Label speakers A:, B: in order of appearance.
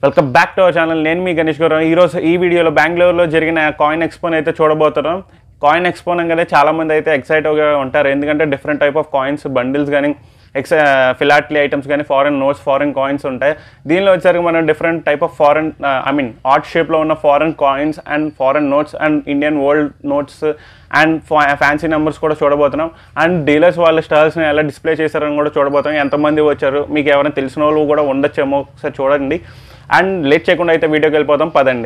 A: welcome back to our channel నేను మీ గణేష్ గారు ఈరోజు ఈ వీడియోలో బెంగళూరులో జరిగిన కాయిన్ ఎక్స్పోని అయితే చూడబోతున్నాం కాయిన్ ఎక్స్పో అనగానే చాలా మంది అయితే ఎక్సైట్గా ఉంటారు ఎందుకంటే different type of coins bundles కానీ ఎక్స్ ఫిలాట్లీ ఐటమ్స్ కానీ ఫారెన్ నోట్స్ ఫారెన్ కాయిన్స్ ఉంటాయి దీనిలో వచ్చేసరికి మనం different type of foreign I mean art షేప్లో ఉన్న foreign coins and foreign notes and Indian world notes and fancy numbers కూడా చూడబోతున్నాం అండ్ డీలర్స్ వాళ్ళ స్టాల్స్ని ఎలా డిస్ప్లే చేశారని కూడా చూడబోతున్నాం ఎంతమంది వచ్చారు మీకు ఎవరైనా తెలిసిన వాళ్ళు కూడా ఉండొచ్చేమో ఒకసారి చూడండి అండ్ లేట్ చేయకుండా అయితే వీడియోకి వెళ్ళిపోతాం పదండి